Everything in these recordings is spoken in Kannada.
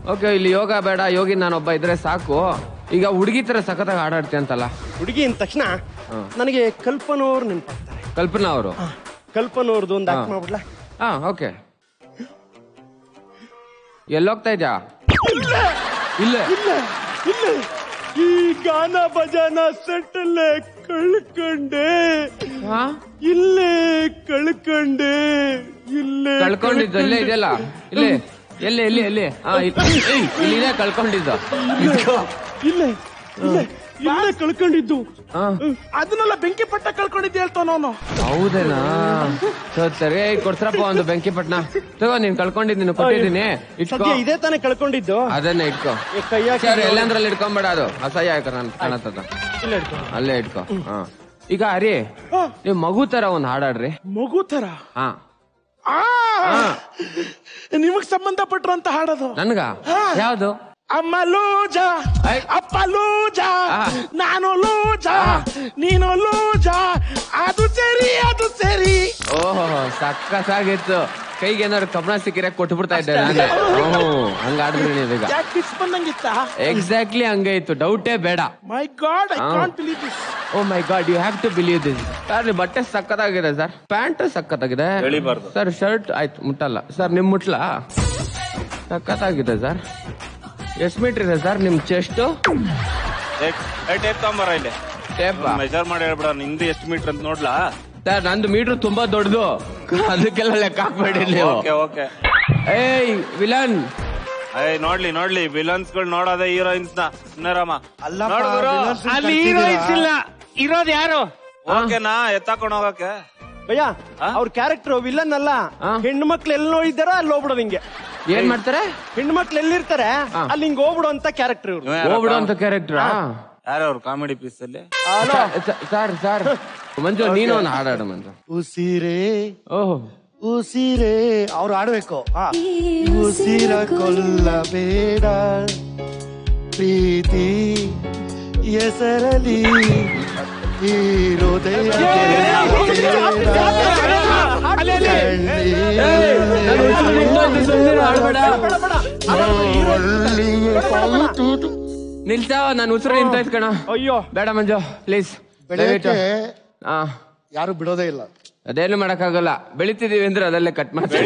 ಓಕೆ ಇಲ್ಲಿ ಯೋಗ ಬೇಡ ಯೋಗಿ ನಾನೊಬ್ಬ ಇದ್ರೆ ಸಾಕು ಈಗ ಹುಡುಗಿ ತರ ಸಖತ್ತಾಗಿ ಹಾಡಾಡ್ತಿ ಅಂತಲ್ಲ ಹುಡುಗಿ ಅಂದ ತಕ್ಷಣ ನನಗೆ ಕಲ್ಪನವ್ರು ನೆನ್ಪಾಗ್ತಾರೆ ಕಲ್ಪನಾ ಅವರು ಕಲ್ಪನವ್ರದ್ದು ಒಂದು ಆಕ್ಟ್ ಮಾಡ್ಬಿಡ್ಲಾ ಹಾ ಓಕೆ ಎಲ್ಲೋಗ್ತಾ ಇದ್ಯಾ ಇಲ್ಲೇ ಇಲ್ಲ ಇಲ್ಲ ಈ ಗಾನ ಭಜನ ಸೆಟ್ಟಲ್ಲೇ ಕಳ್ಕೊಂಡೆ ಹಾ ಇಲ್ಲೇ ಕಳ್ಕೊಂಡೆ ಇಲ್ಲೇ ಕಳ್ಕೊಂಡಿದ್ದು ಇಲ್ಲೇ ಇದೆಯಲ್ಲ ಇಲ್ಲೇ ಎಲ್ಲಿ ಎಲ್ಲಿ ಎಲ್ಲಿ ಹಾ ಇಲ್ಲಿದೆ ಕಳ್ಕೊಂಡಿದ್ದು ಇಲ್ಲೇ ಇಲ್ಲೇ ಇಲ್ಲೇ ಕಳ್ಕೊಂಡಿದ್ದು ಹಾ ಅದನ್ನೆಲ್ಲ ಬೆಂಕಿ ಪಟ್ಟ ಕಳ್ಕೊಂಡಿದ್ದೆ ಹೇಳ್ತಾವ ನಾನು ಹೌದೇನಾ ಸರಿ, ಸರಿ ಏಯ್, ಕೊಡ್ಸ್ರಪ್ಪ ಒಂದು ಬೆಂಕಿ ಪಟ್ನ ತಗೋ ನೀನ್ ಕಳ್ಕೊಂಡಿದ್ ನೀನು ಕೊಟ್ಟಿದ್ದೀನಿ ಇಟ್ಕೋ ಸದ್ಯ ಇದೇ ತಾನೇ ಕಳ್ಕೊಂಡಿದ್ದು ಅದನ್ನೇ ಇಟ್ಕೋ ಏ, ಕೈ ಹಾಕಿ ಸರಿ ಎಲ್ಲಂದ್ರಲ್ಲಿ ಇಟ್ಕೊಂಬೇಡ ಅದು ಅಸಹ್ಯ ಆಯ್ತು ನನ್ ಕಾಣತ್ತದ ಇಲ್ಲ ಹಿಡ್ಕೊ. ಅಲ್ಲೇ ಇಟ್ಕೋ ಹಾ ಈಗ ಹರಿ ಹಾ, ನೀವ್ ಮಗು ತರ ಒಂದ್ ಹಾಡಾಡ್ರಿ ಮಗು ತರ ಹಾ ಆ ನಿಮಗ್ ಸಂಬಂಧಪಟ್ಟಿರಂತ ಹಾಡೋದು ನನ್ಗ ಯಾವ್ದು ಅಮ್ಮ ಲೂಜ ಐ. ಅಪ್ಪ ಲೂಜ ಆ. ನಾನು ಲೂಜ ನೀನು ಲೂಜ ಅದು ಸರಿ ಅದು ಸರಿ ಓಹೋ ಸಕ್ಕತ್ತಾಗಿತ್ತು ಕೈಗೆ ಏನಾದ್ರು ಕಬ್ಬಣ ಸಿಕ್ಕಿರ ಕೊಟ್ಬಿಡ್ತಾ ಇದ್ದೆ ನಾನೇ ಹ್ಮ್ ಹಂಗ ಆಡಿದ್ರಿ ನೀವೀಗ ಯಾಕೆ ಕಿಸ್ ಬಂದಂಗಿತ್ತ ಎಕ್ಸಾಕ್ಟ್ಲಿ ಹಂಗೆ ಇತ್ತು ಡೌಟೇ ಬೇಡ my God I uh. Can't believe this oh my God you have to believe this sir ನಿಮ್ ಬಟ್ಟೆ ಸಕ್ಕತ್ತಾಗಿದೆ ಸರ್ ಪ್ಯಾಂಟ್ ಸಕ್ಕತ್ತಾಗಿದೆ ಎಳಿಬಾರ್ದು. ಸರ್ ಶರ್ಟ್ ಆಯ್ತು ಮುಟ್ಟಲ್ಲ ಸರ್ ನಿಮ್ ಮುಟ್ಲಾ ಸಕ್ಕತ್ತಾಗಿದೆ ಸರ್ ಎಷ್ಟು ಮೀಟರ್ ಇದೆ ಸರ್ ನಿಮ್ ಚೆಸ್ಟ್ ಟೇಪ್ ತಗೊಂಬರ ಇಲ್ಲಿ ಟೇಪ್ ಮೆಜರ್ ಮಾಡಿ ಹೇಳ್ಬಿಡ ನಿಂದು ಎಷ್ಟು ಮೀಟರ್ ಅಂತ ನೋಡ್ಲಾ ಸರ್ ನಂದು ಮೀಟರ್ ತುಂಬಾ ದೊಡ್ಡದು ಅದಕ್ಕೆಲ್ಲ ಲೆಕ್ಕ ಹಾಕ್ಬೇಡಿ ನೀವು ಓಕೆ ಓಕೆ ಏಯ್ ವಿಲನ್ ಏಯ್ ನೋಡ್ಲಿ ನೋಡ್ಲಿ ವಿಲನ್ಸ್ ಗಳು ನೋಡೋದೇ ಹೀರೋಯಿನ್ಸ್ ನ ಸುಮ್ಮನೆರಾಮ ಅಲ್ಲಪ್ಪ, villains ನ ಅಲ್ಲಿ ಕರ್ಸಿದ್ದೀರಾ? ಹೀರೋಯಿನ್ಸ್ ಇಲ್ಲ ಇರೋದು ಯಾರು ಓಕೆನಾ ಎತ್ತಾಕೊಂಡು ಹೋಗಕ್ಕೆ ಭಯ್ಯ ಆ? ಅವ್ರ ಕ್ಯಾರೆಕ್ಟರ್ ವಿಲ್ಲನ್ ಅಲ್ಲ ಆ? ಹೆಣ್ಣು ಮಕ್ಳು ಎಲ್ಲಿ ನೋಡಿದಾರೋ ಅಲ್ಲಿ ಹೋಗ್ಬಿಡೋದು ಹಿಂಗೆ ಏನ್ ಮಾಡ್ತಾರೆ ಹೆಣ್ಣು ಮಕ್ಳು ಎಲ್ಲಿರ್ತಾರೆ ಅಲ್ಲಿ ಹಿಂಗ್ ಹೋಗ್ಬಿಡು ಅಂತ ಕ್ಯಾರೆಕ್ಟರ್ ಇವ್ರು ಹೋಗ್ಬಿಡು ಅಂತ ಕ್ಯಾರೆಕ್ಟರ್ ಯಾರು ಅವ್ರು ಕಾಮಿಡಿ ಪೀಸ್ ಅಲ್ಲಿ ಸರ್ ಸರ್ ಮಂಜು ನೀನು ಒಂದು ಹಾಡಾಡು ಮಂಜು ಉಸಿರೇ ಓಹ್ ಉಸಿರೇ ಅವ್ರು ಆಡ್ಬೇಕು ಆ. ಉಸಿರ ಕೊಲ್ಲಬೇಡ ಪ್ರೀತಿ ಹೆಸರಲಿ ಈ ಹೃದಯ ನಿಲ್ಸ ನಾನು ಉಸಿರು ನಿಂತಾಯ್ತು ಕಣ ಅಯ್ಯೋ ಬೇಡ ಮಂಜು ಪ್ಲೀಸ್ ಬೆಳೆಯಕ್ಕೆ ಹಾ ಯಾರು ಬಿಡೋದೇ ಇಲ್ಲ ಅದೇನು ಮಾಡಕ್ಕಾಗಲ್ಲ ಬೆಳಿತಿದೀವಿ ಅಂದ್ರೆ ಅದಲ್ಲೇ ಕಟ್ ಮಾಡಿ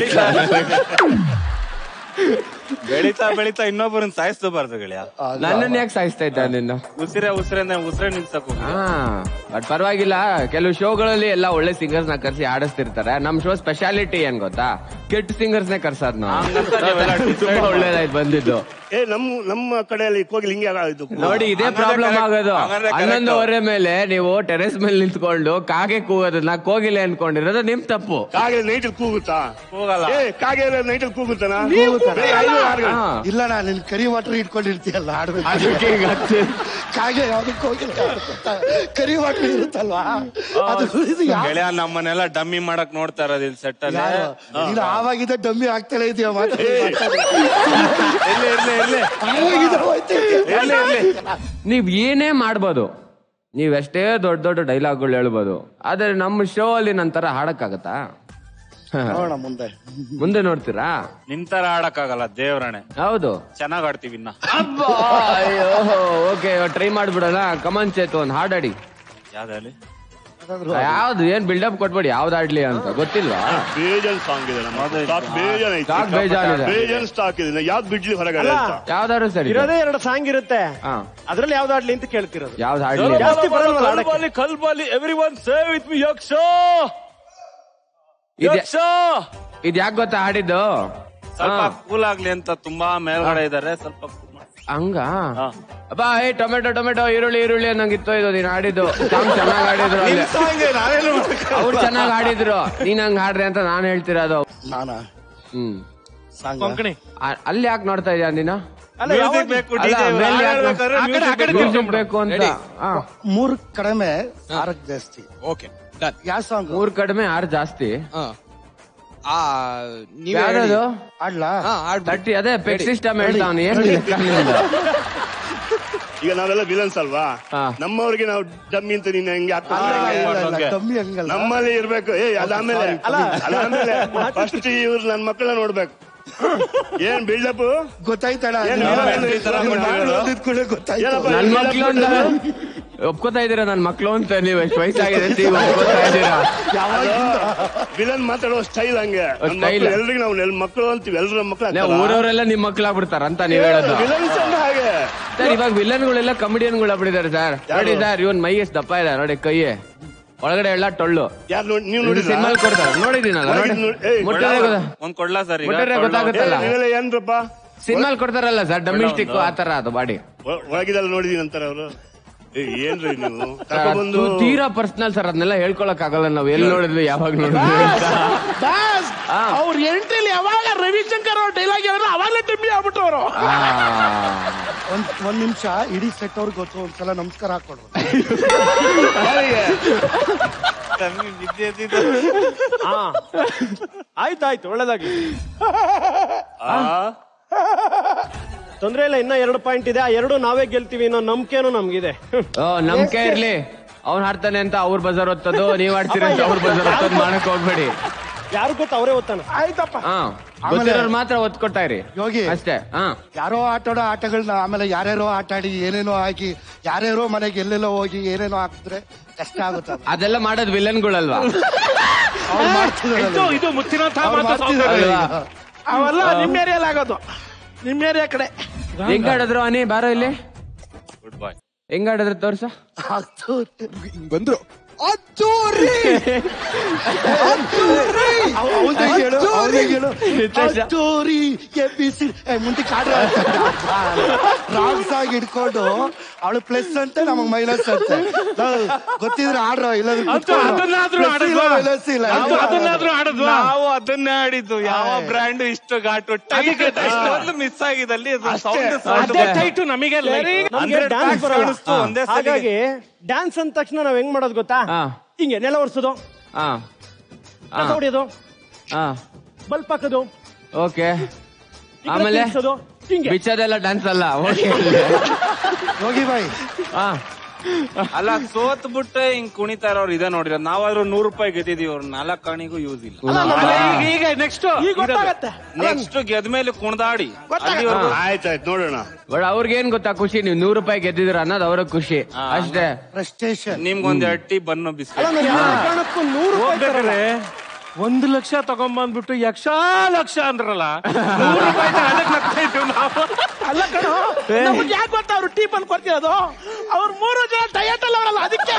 ಬೆಳಿತಾ ಬೆಳಿತಾ ಇನ್ನೊಬ್ಬರನ್ನ ಸಾಯಿಸ್ಕೋಬಾರ್ದು ಗೆಳೆಯ ನನ್ನನ್ನ ಯಾಕೆ ಸಾಯಿಸ್ತಾ ಇದ್ದ ನಿನ್ನ ಉಸಿರೇ ಉಸಿರೇ ಉಸಿರೇ ನಿಲ್ಸಕ್ ಹಾ ಬಟ್ ಪರವಾಗಿಲ್ಲ ಕೆಲವು ಶೋಗಳಲ್ಲಿ ಎಲ್ಲ ಒಳ್ಳೆ ಸಿಂಗರ್ಸ್ ನ ಕರ್ಸಿ ಆಡಿಸ್ತಿರ್ತಾರೆ ನಮ್ ಶೋ ಸ್ಪೆಷಾಲಿಟಿ ಏನ್ ಗೊತ್ತಾ ಕೆಟ್ಟ ಸಿಂಗರ್ಸ್ ನೇ ಕರ್ಸದ್ ನಾವು ಹಂಗಂತ ನೀವೆಲ್ಲ ತುಂಬಾ ಒಳ್ಳೇದಾಯ್ತು ಬಂದಿದ್ದು ಏ ನಮ್ಮ ನಮ್ಮ ಕಡೆಯಲ್ಲಿ ಕೋಗಿಲ್ ಹಿಂಗೆ ಇದು ನೋಡಿ ಇದೇ ಹಂಗಂದ್ರೆ ಪ್ರಾಬ್ಲಮ್ correct. ಆಗೋದು ಹಂಗಂದ್ರೆ correct. ಹನ್ನೊಂದುವರೆ ಮೇಲೆ ನೀವು ಟೆರೆಸ್ ಮೇಲೆ ನಿಂತ್ಕೊಂಡು ಕಾಗೆ ಕೂಗೋದನ್ನ ಕೋಗಿಲೆ ಅನ್ಕೊಂಡಿರೋದು ನಿಮ್ ತಪ್ಪು ಕಾಗೆ ನೈಟಲ್ಲಿ ಕೂಗುತ್ತಾ ಹೋಗಲ್ಲ ಏ ಕಾಗೆ ನೈಟಲ್ಲಿ ಕೂಗುತ್ತಾನ ಹಾ. ಇಲ್ಲ ನಾ ನಿನ್ ಕರಿ ವಾಟರ್ ಇಟ್ಕೊಂಡಿರ್ತೀಯಲ್ಲ ಆಡ್ಬೇಕು ಅದಕ್ಕೆ ಈಗ ಆಗ್ತಿದೆ. ಕಾಗೆ ಯಾವ್ದಕ್ಕೆ ಹೋಗಿಲ್ಲ ಕರಿ ವಾಟರ್ ಇರುತ್ತಲ್ವಾ ಅದು ಇದು ಯಾವ- ಗೆಳೆಯ ನಮ್ಮನ್ನೆಲ್ಲ ಡಮ್ಮಿ ಮಾಡಕ್ ನೋಡ್ತಾ ಇರೋದು ಇಲ್ಲಿ ಸೆಟ್ ಅಲ್ಲಿ ಯಾರು? ನೀನು ಆವಾಗಿದ್ದ ಡಮ್ಮಿ ಆಗ್ತಾನೆ ಇದೆಯಾ ಮಾತಾಡಿ ಇರ್ಲಿ ಇರ್ಲಿ ಇರ್ಲಿ ಆವಾಗಿದ್ದ ಹೋಯ್ತಾ ಇದೆಯಾ? ಇರ್ಲಿ ಇರ್ಲಿ ನೀವ್ ಏನೇ ಮಾಡ್ಬೋದು ನೀವ್ ಎಷ್ಟೇ ದೊಡ್ಡ ದೊಡ್ಡ ಡೈಲಾಗ್ಗಳು ಹೇಳ್ಬೋದು ಆದ್ರೆ ನಮ್ಮ ಶೋ ಅಲ್ಲಿ ನಂತರ ಹಾಡಕ್ಕಾಗತ್ತಾ ನೋಡೋಣ ಮುಂದೆ ಮುಂದೆ ನೋಡ್ತೀರಾ ನಿಂತರ ಆಡಕ್ಕಾಗಲ್ಲ ದೇವ್ರಣೆ ಹೌದು ಚೆನ್ನಾಗ್ ಆಡ್ತೀವಿ ಇನ್ನ ಓಕೆ ಟ್ರೈ ಮಾಡ್ಬಿಡೋಣ ಕಮನ್ ಚೇತು ಒಂದ್ ಹಾಡಾಡಿ ಯಾವ್ದಲ್ಲಿ ಯಾವ್ದು ಏನ್ ಬಿಲ್ಡಪ್ ಕೊಟ್ಬೇಡಿ ಯಾವ್ದು ಆಡ್ಲಿ ಅಂತ ಗೊತ್ತಿಲ್ವಾ ಬೇಜಾನ್ ಸಾಂಗ್ ಇದೆ ನಮ್ಮ ಸ್ಟಾಕ್ ಬೇಜಾನ್ ಐತಿ ಸ್ಟಾಕ್ ಬೇಜಾನಿದೆ ಬೇಜಾನ್ ಸ್ಟಾಕ್ ಇದೆ ಯಾವ್ದು ಬಿಡ್ಲಿ ಹೊರಗಡೆ ಅಲ್ಲ. ಅಂತ ಯಾವ್ದಾದ್ರು ಸರಿ ಇರೋದೇ ಎರಡು ಸಾಂಗ್ ಇರುತ್ತೆ ಹಾ ಅದ್ರಲ್ಲಿ ಯಾವ್ದಾಡ್ಲಿ ಅಂತ ಕೇಳ್ತಿರೋದು ಯಾವ್ದು ಹಾಡ್ಲಿ ಜಾಸ್ತಿ ಬರಲ್ವಲ್ಲ ಆಡಕ್ಕೆ? ಕಲ್ಬಾಲಿ everyone save with me ಯಕ್ಷ ಇದ್ ಇದ್ ಯಾಕೆ ಗೊತ್ತಾ ಹಾಡಿದ್ದು ಸ್ವಲ್ಪ ಹಾ. ಕೂಲ್ ಆಗ್ಲಿ ಅಂತ ತುಂಬಾ ಮೇಲ್ಗಡೆ ಇದಾರೆ ಸ್ವಲ್ಪ cool ಮಾಡಿ. ಹಂಗ ಹಾ. ಅಬ್ಬಾ ಏ ಟೊಮೆಟೊ ಟೊಮೆಟೊ ಈರುಳ್ಳಿ ಈರುಳ್ಳಿ ಅನ್ನಂಗಿತ್ತು ಇದು ನೀನ್ ಹಾಡಿದ್ದು ಸಾಂಗ್ ಚೆನ್ನಾಗ್ ಹಾಡಿದ್ರು ಅಲ್ಲಿ ಅವ್ರು ಚೆನ್ನಾಗ್ ಹಾಡಿದ್ರು ನೀನ್ ಹಂಗ್ ಹಾಡ್ರಿ ಅಂತ ನಾನ್ ಹೇಳ್ತಿರೋದು ನಾನಾ ಹ್ಮ್ ಸಾಂಗ್ ಕೊಂಕಣಿ ಆ- ಅಲ್ಲಿ ಯಾಕೆ ನೋಡ್ತಾ ಇದೀಯ ನೀನು ಅಲ್ಲ Music ಯಾವಾಗ- ಬೇಕು ಅಲ್ಲ, DJ ಮೇಲೆ ಹಾಡ್ ಯಾಕೆ- ಹೇಳ್ಬೇಕಾದ್ರೆ ಆ ಕಡೆ, music ಆ ಕಡೆ ಬೇಕು. Music ಬೇಕು ಅಂತ ಹಾ. ಮೂರ್ ಕಡಿಮೆ ಆರಕ್ ಜಾಸ್ತಿ ಓಕೆ ಡನ್ ಯಾವ ಸಾಂಗ್ ಮೂರ್ ಕಡಿಮೆ ಆರ್ ಜಾಸ್ತಿ ಆ ನೀವ್ ಯಾವ್ದದು ಆಡ್ಲಾ ತರ್ಟಿ ಅದೇ ಪೆಟ್ ಸಿಸ್ಟಮ್ ಹೇಳ್ತಾವನು ಏನ್ ಲೆಕ್ಕ ನಿಂದು? ಈಗ ನಾವೆಲ್ಲ ವಿಲನ್ಸ್ ಅಲ್ವಾ ಹಾ. ನಮ್ಮವ್ರಿಗೆ ನಾವು ಡಮ್ಮಿ ಅಂತ ನೀನ್ ಹೆಂಗೆ ಹಾಕ್ತಾರೆ ಇಲ್ಲ, ಹೆಂಗೆ? ಇಲ್ಲ, ಇಲ್ಲ, ಹಂಗೆ. ಕಮ್ಮಿ ಹಂಗಲ್ಲ ನಮ್ಮಲ್ಲಿ ಇರ್ಬೇಕು ಏ ಅದಾದ್ಮೇಲೆ ಅದಾದ್ಮೇಲೆ ಫಸ್ಟ್ ಇವ್ರು ನನ್ ಮಕ್ಕಳನ್ನ ನೋಡ್ಬೇಕು ಏನ್ ಬಿಲ್ಡಪ್ ಗೊತ್ತಾಯ್ತಣ ಏನ್ villain ಈ ತರ ಮಾಡ್ತಿರೋದು? ಕೂಡ ಗೊತ್ತಾಯ್ತು ಏನಪ್ಪ ನನ್ ಮಕ್ಳು ಅಂತ ಒಪ್ಕೋತಾ ಇದೀರಾ ನನ್ ಮಕ್ಳು ಅಂತ ನೀವು ಎಷ್ಟು ವಯಸ್ಸಾಗಿದೆ ಅಂತ ಈಗ ಒಪ್ಕೋತಾ ಇದೀರಾ ವಿಲನ್ ಮಾತಾಡೋ ಸ್ಟೈಲ್ ಹಂಗೆ ನನ್ style. ಮಕ್ಳು ಎಲ್ರಿಗೂ ನಾವು ಎಲ್ ಮಕ್ಕಳು ಅಂತೀವಿ ಎಲ್ರ ಮಕ್ಳು ನೀವು ಊರವರೆಲ್ಲ ನಿಮ್ ಮಕ್ಳಾಗ್ಬಿಡ್ತಾರ ಅಂತ ನೀವ್ ಹೇಳೋದು ವಿಲನ್ಸ್ ಅಂದ್ರೆ ಹಾಗೆ ಸರ್ ಇವಾಗ ವಿಲನ್ಗಳೆಲ್ಲ ಕಮಿಡಿಯನ್ಗಳು ಆಗ್ಬಿಟ್ಟಿದ್ದಾರೆ ಸರ್ ನೋಡಿ ಸರ್ ಇವನ್ ಮೈ ಎಷ್ಟು ದಪ್ಪ ಇದೆ ನೋಡಿ ಕೈ ಒಳಗಡೆ ಎಲ್ಲ ಟೊಳ್ಳು ಯಾರು ನೋಡಿ ನೀವು ನೋಡಿದ್ರ ಸಿನಿಮಾ ಕೊಡ್ತಾರೆ ನೋಡಿದ್ದೀನಲ್ಲ ನೋಡಿ ಒಳಗಿದ್ ನೋಡ್- ಏಯ್, ಮುಟ್ಟಿದ್ರೆ ಗೊತ್ತಾ- ಒಂದ್ ಕೊಡ್ಲಾ ಸರ್ ಈಗ ಮುಟ್ಟಿದ್ರೆ ಕೊಳ್ಳು. ಗೊತ್ತಾಗುತ್ತಲ್ಲ ನೀವೆಲ್ಲ ಏನ್ರಪ್ಪ ಸಿನಿಮಾಲ್ ಕೊಡ್ತಾರಲ್ಲ ಸರ್ ಡೊಮೆಸ್ಟಿಕ್ ಆತರ ಅದು ಬಾಡಿ ಒ- ಒಳಗಿದೆಲ್ಲ ನೋಡಿದೀನಿ ಅಂತಾರೆ ಅವರು ಏನ್ರಿ ನೀವು ಕರ್ಕೊಂಡ್ಬಂದು ತೀರಾ ಪರ್ಸನಲ್ ಸರ್ ಅದನ್ನೆಲ್ಲ ಹೇಳ್ಕೊಳಕ್ ಆಗಲ್ಲ ನಾವ್ ಎಲ್ಲಿ ನೋಡಿದ್ವಿ ಯಾವಾಗ ನೋಡಿದ್ವಿ ಅಂತ ಬಾಸ್ ಆ. ಅವ್ರ ಎಂಟ್ರಿಲಿ ಯಾವಾಗ ರವಿಶಂಕರ್ ಅವ್ರ ಡೈಲಾಗ್ ಹೇಳಿದ್ರು ಅವಾಗಲೇ ಟಿಮ್ಮಿ ಆಗ್ಬಿಟ್ರು ಅವರು ಆ. ಒಂದ್ ಒಂದ್ ನಿಮಿಷ ಇಡೀ ಸೆಟ್ ಅವ್ರಿಗೆ ಗೊತ್ತು ಒಂದ್ಸಲ ನಮಸ್ಕಾರ ಹಾಕೊಡು ತಮ್ಮಿಗೆ ಬಿದ್ದೆ ಎದ್ದಿದ್ದು. ಆಯ್ತಾಯ್ತು ಒಳ್ಳೇದಾಗಿ ಆ, ತೊಂದ್ರೆ ಇಲ್ಲ ಇನ್ನ ಎರಡು ಪಾಯಿಂಟ್ ಇದೆ ಆ ಎರಡು ನಾವೇ ಗೆಲ್ತೀವಿ ಅನ್ನೋ ನಂಬಿಕೆನೂ ನಮ್ಗಿದೆ ಓ ನಂಬಿಕೆ ಇರ್ಲಿ ಅವ್ನ್ ಹಾಡ್ತಾನೆ ಅಂತ ಅವ್ರ ಬಜಾರ್ ಹೊತ್ತದು ನೀವ್ ಆಡ್ತೀರ ಅಂತ ಅವ್ರ ಬಜಾರ್ ಹೊತ್ತದ್ ಮಾಡಕ್ ಹೋಗ್ಬೇಡಿ ಯಾರು ಗೊತ್ತ ಅವರೇ ಓದ್ತಾನೆ ಆಯ್ತಪ್ಪ ಹಾ ಗೊತ್ತಿರೋರು ಮಾತ್ರ ಒತ್ ಕೊಡ್ತಾ ಇರಿ ಯೋಗಿ. ಅಷ್ಟೇ ಹಾ ಯಾರೋ ಆಟಾಡೋ ಆಟಗಳನ್ನ ಆಮೇಲೆ ಯಾರ್ಯಾರೋ ಆಟ ಆಡಿ ಏನೇನೋ ಹಾಕಿ ಯಾರ್ಯಾರೋ ಮನೆಗೆ ಎಲ್ಲೆಲ್ಲೋ ಹೋಗಿ ಏನೇನೋ ಹಾಕಿದ್ರೆ ಕಷ್ಟ ಆಗುತ್ತೆ ಅದು. ಅದೆಲ್ಲ ಮಾಡೋದ್ ವಿಲನ್ಗಳಲ್ವಾ ಅವ್ರು ಮಾಡ್ತಿದಾರಲ್ಲ. ಇದು ಮುತ್ತಿನ ಅವ್ರು ಮಾಡ್ತಿದಾರಲ್ಲ ಅಲ್ವಾ? ಈಗ. ಅವೆಲ್ಲ ನಿಮ್ಮ ಏರಿಯಲ್ಲಿ ಆಗೋದು ನಿಮ್ಮ ಏರಿಯಾ ಕಡೆ ಹೆಂಗ್ ಆಡಿದ್ರು ಅನಿ ಬಾರೋ ಇಲ್ಲಿ ಗುಡ್ ಬಾಯ್ ಹೆಂಗ್ ಆಡಿದ್ರು ತೋರ್ಸ ಆಗ್ತು. ಬಂದ್ರು ಅವ್- ಅವ್ನ್ದೇ ಹೇಳು, ಅವ್ನ್ದೇ ಹೇಳು. ನಿತೇಶ. ಅದ್ದೂರಿ, ABCD. ಏ, ಮುಂದಕ್ಕೆ ಆಡ್ರ ರಾಂಗ್ ಸಾಂಗ್ ಹಿಡ್ಕೊಂಡು ಅವಳು ಪ್ಲಸ್ ಅಂತೆ ನಮಗ್ ಮೈನಸ್ ಅಂತೆ ಹೌದು, ಗೊತ್ತಿದ್ರೆ ಆಡ್ರ ಇಲ್ಲಾಂದ್ರೆ ಕುತ್ಕೊಳ್ಳು. ಅದನ್ನಾದ್ರೂ Plus ಇಲ್ಲ, ಆಡೋದು. minus ಇಲ್ಲ. ಅದು ಅದನ್ನಾದ್ರೂ ಆಡೋದ್ವಾ? ನಾವು ಅದನ್ನೇ ಆಡಿದ್ದು ಯಾವ ಬ್ರ್ಯಾಂಡ್ ಇಷ್ಟು ಘಾಟು ಟೈಟ್ ಒಂದು ಮಿಸ್ ಆಗಿದೆ ಅಲ್ಲಿ ಸೌಂಡ್ ಅದೇ ಟೈಟು ನಮಗೆ ನಮ್ಗೆ ಡ್ಯಾನ್ಸ್ ಬರಲ್ಲ ಒಂದೇ ಸಲಿಗೆ. ಹಾಗಾಗಿ ಡ್ಯಾನ್ಸ್ ಅಂದ ತಕ್ಷಣ ನಾವ್ ಹೆಂಗ್ ಮಾಡೋದು ಗೊತ್ತಾ ಹಾ. ಹಿಂಗೆ ನೆಲ ಒರ್ಸೋದು ಹಾ ಕಸ ಹೊಡಿಯೋದು ಹಾ ಬಲ್ಪ್ ಹಾಕೋದು ಓಕೆ ಈ ಕಡೆ ಆಮೇಲೆ ತಿರ್ಗ್ಸೋದು, ಹಿಂಗೆ ಬಿಚ್ಚೋದೆಲ್ಲ ಡ್ಯಾನ್ಸ್ ಅಲ್ಲ ಓಕೆ ಯೋಗಿ ಬಾಯ್ ಹಾ ಅಲ್ಲ ಸೋತ್ ಬಿಟ್ಟೆ ಹಿಂಗ್ ಕುಣಿತಾ ಇರೋರು ಇದೆ ನೋಡಿರೋದು ನಾವಾದ್ರೂ ನೂರು ರೂಪಾಯಿ ಗೆದ್ದಿದೀವಿ ಅವ್ರು ನಾಲ್ಕು ಕಾಣಿಗೂ ಯೂಸ್ ಇಲ್ಲ ಈಗ ನೆಕ್ಸ್ಟ್ ಈಗ ಗೊತ್ತಾಗತ್ತೆ ನೆಕ್ಸ್ಟ್ ಗೆದ್ಮೇಲೆ ಕುಣ್ದಾಡಿ ಗೊತ್ತಾಗತ್ತೆ. ಅಲ್ಲಿವರೆಗೂ ಆಯ್ತಾಯ್ತು ನೋಡೋಣ ಬಟ್ ಅವ್ರಿಗೇನ್ ಗೊತ್ತಾ ಖುಷಿ ನೀವು ನೂರು ರೂಪಾಯಿ ಗೆದ್ದಿದ್ರ ಅನ್ನೋದು ಅವ್ರಿಗೆ ಖುಷಿ ಅಷ್ಟೇ ಫ್ರಸ್ಟ್ರೇಷನ್ ನಿಮ್ಗೊಂದ್ ಅಟ್ಟಿ ಬನ್ನು ಅಲ್ಲ ಬಿಸ್ಕೆಟ್ ನಾನು ಯಾವ ಕಾರಣಕ್ಕೂ ನೂರು ರೂಪಾಯಿ ತರಲ್ಲ. ಒಂದು ಲಕ್ಷ ತಗೊಂಬಂದ್ಬಿಟ್ಟು ಯಕ್ಷ ಲಕ್ಷ ಅಂದ್ರಲ್ಲ ನೂರು ರೂಪಾಯಿ ತರ ಅದಕ್ಕೆ ನಗ್ತಾ ಇದ್ದೀವಿ ನಾವು ಅಲ್ಲ ಕಣೋ ನಮ್ಗೆ ಯಾಕೆ ಗೊತ್ತಾ ಅವ್ರು ಟೀ ಬಂದ್ ಕೊಡ್ತಿರೋದು ಅವ್ರು ಮೂರು ಜನ ಡಯಟ್ ಅಲ್ಲ ಅವರಲ್ಲ ಅದಕ್ಕೆ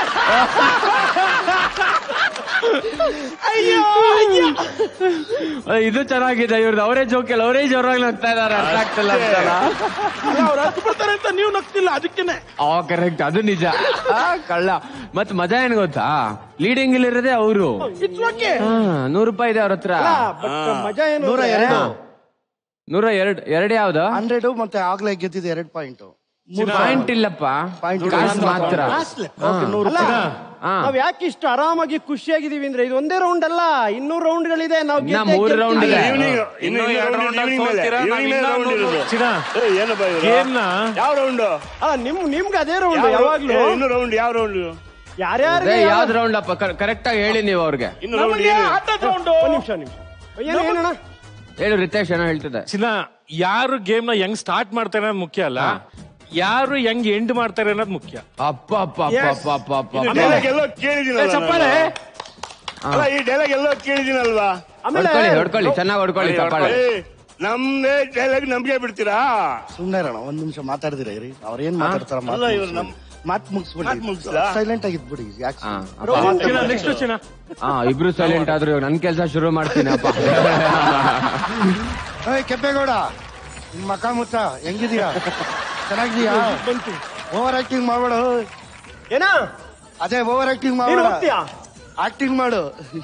ಅಯ್ಯೋ ಅಯ್ಯೋ ಅಹ್, ಇದು ಚೆನ್ನಾಗಿದೆ ಇವ್ರದ್ದು ಅವರೇ ಜೋಕಿಲ್ಲ ಅವರೇ ಜೋರಾಗಿ ನಗ್ತಾ ಇದಾರೆ ಅರ್ಥ ಆಗ್ತಿಲ್ಲ ಅಂತಲ್ಲ ಅಲ್ಲ, ಅವ್ರು ಹತ್ತು ಬಿಡ್ತಾರೆ ಅಂತ ನೀವು ನಗ್ತಿಲ್ಲ ಅದಕ್ಕೇನೆ ಆ ಕರೆಕ್ಟ್ ಅದು ನಿಜ ಆ, ಕಳ್ಳ ಮತ್ ಮಜಾ ಏನ್ ಗೊತ್ತಾ ಲೀಡಿಂಗ್ ಇಲ್ಲಿ ಇರೋದೇ ಅವರು ಇಟ್ಸ್ ಓಕೆ ನೂರು ರೂಪಾಯಿ ಇದೆ ಅವ್ರ ಹತ್ರ ಅಲ್ಲ, but ಮಜಾ ಏನು ನೂರ ಅಂದ್ರೆ- ಎರಡು ನೂರ ಎರಡ್ ಎರಡ್ ಯಾವ್ದು ಹಂಡ್ರೆಡ್ ಮತ್ತೆ ಆಗ್ಲೇ ಗೆದ್ದಿದ್ದು ಎರಡ್ ಪಾಯಿಂಟ್ ಪಾಯಿಂಟ್ ಇಲ್ಲಪ್ಪ Point ಕಾಸು ಮಾತ್ರ ಅಲ್ಲ ಹಾ. ನಾವ್ ಯಾಕೆ ಇಷ್ಟು ಆರಾಮಾಗಿ ಖುಷಿಯಾಗಿದೀವಿ ಅಂದ್ರೆ ಇದು ಒಂದೇ ರೌಂಡ್ ಅಲ್ಲ ಇನ್ನೂರು ರೌಂಡ್ ಗಳಿದೆ ನಾವು ಇನ್ನ ಮೂರು round ಇದೆ. ಈವ್ನಿಂಗ್ ಇನ್ನೂ ಇನ್ನು ಎರಡು ರೌಂಡ್ round ಈವ್ನಿಂಗ್ ಮೇಲೆ ಸೋಲ್ತೀರಾ? ಈವ್ನಿಂಗ್ ಮೇಲೆ ನಾವು ರೌಂಡ್ ಇನ್ನೂ ಇರೋದು ಚಿನ್ನ ಏ, ಏನಪ್ಪ ಇವ್ರು ಗೇಮ್ನ ಯಾವ ರೌಂಡ್ ಅಲ್ಲ ನಿಮ್ ನಿಮ್ಗೆ ಅದೇ ರೌಂಡ್ ಯಾವಾಗ್ಲೂ ಇನ್ನು ರೌಂಡ್ ಯಾವ ರೌಂಡ್ ಯಾರ್ಯಾರು ಅದೇ ಯಾವ್ದು ರೌಂಡ್ ಅಪ್ಪ ಕರೆಕ್ಟ್ ಆಗಿ ಹೇಳಿ ನೀವು ಅವ್ರಿಗೆ ಇನ್ನು ರೌಂಡ್ ನಮಗೆ ಏನು ಆಟದ ರೌಂಡು ಒಂದ್ ನಿಮಿಷ ನಿಮಿಷ ಏನು ಏನಣ್ಣ ಹೇಳು ರಿತೇಶ್ ಏನೋ ಹೇಳ್ತಿದ್ದೆ ಚಿನ್ನ ಯಾರು ಗೇಮ್ ನ ಹೆಂಗ್ ಸ್ಟಾರ್ಟ್ ಮಾಡ್ತಾರೆ ಅನ್ನೋದು ಮುಖ್ಯ ಅಲ್ಲ ಯಾರು ಹೆಂಗ್ ಎಂಡ್ ಮಾಡ್ತಾರೆ ಅನ್ನೋದು ಮುಖ್ಯ ಅಪ್ಪ ಅಪ್ಪ ಅಪ್ಪ ಅಪ್ಪ ಅಪ್ಪ ಅಪ್ಪ ಅಪ್ಪ. ಡೈಲಾಗ್ ಎಲ್ಲೋ ಕೇಳಿದಿನಲ್ಲ ಚಪ್ಪಾಳೆ ಅಲ್ಲ ಈ ಡೈಲಾಗ್ ಎಲ್ಲೋ ಕೇಳಿದಿನಲ್ವಾ ಆಮೇಲೆ ಹೊಡ್ಕೊಳ್ಳಿ ಹೊಡ್ಕೊಳ್ಳಿ ಚೆನ್ನಾಗಿ ಹೊಡ್ಕೊಳ್ಳಿ ಚಪ್ಪಾಳೆ ಏ ನಮ್ದೇ ಡೈಲಾಗ್ ನಂಬಿಕೆ ಬಿಡ್ತೀರಾ ಸುಮ್ನೆ ಇರೋಣ ಒಂದ್ ನಿಮಿಷ ಮಾತಾಡಿದಿರ ಇರಿ ಅವ್ರ ಏನ್ ಮಾತಾಡ್ತಾರ ಅಲ್ಲ, ಇವ್ರು ನಮ್- ಮಾತ್ ಮುಗಿಸ್ಬಿಡಿ ಮಾತ್ ಮುಗ್ಸ್ಲಾ? ಸೈಲೆಂಟ್ ಆಗಿದ್ಬಿಡಿ ಯಾಕೆ ಹಾ ಅಪ್ಪ. ಚಿನ್ನ ನೆಕ್ಸ್ಟ್ ಚಿನ್ನ ಹಾ ಇಬ್ರು ಸೈಲೆಂಟ್ ಆದ್ರು ಇವಾಗ ನನ್ ಕೆಲ್ಸ ಶುರು ಮಾಡ್ತೀನಿ ಅಪ್ಪ ಏಯ್ ಕೆಂಪೇಗೌಡ ನಿಮ್ ಮಕ ಮುತ್ತ ಹೆಂಗಿದೀಯಾ ಚೆನ್ನಾಗಿದೀಯಾ ಓವರ್ ಆಕ್ಟಿಂಗ್ ಮಾಡ್ಬೇಡ ಏನ ಅದೇ ಓವರ್ ಆಕ್ಟಿಂಗ್ ನೀನ್ ಮಾಡ್ಬೇಡ ಹೋಗ್ತೀಯಾ ಆಕ್ಟಿಂಗ್ ಮಾಡು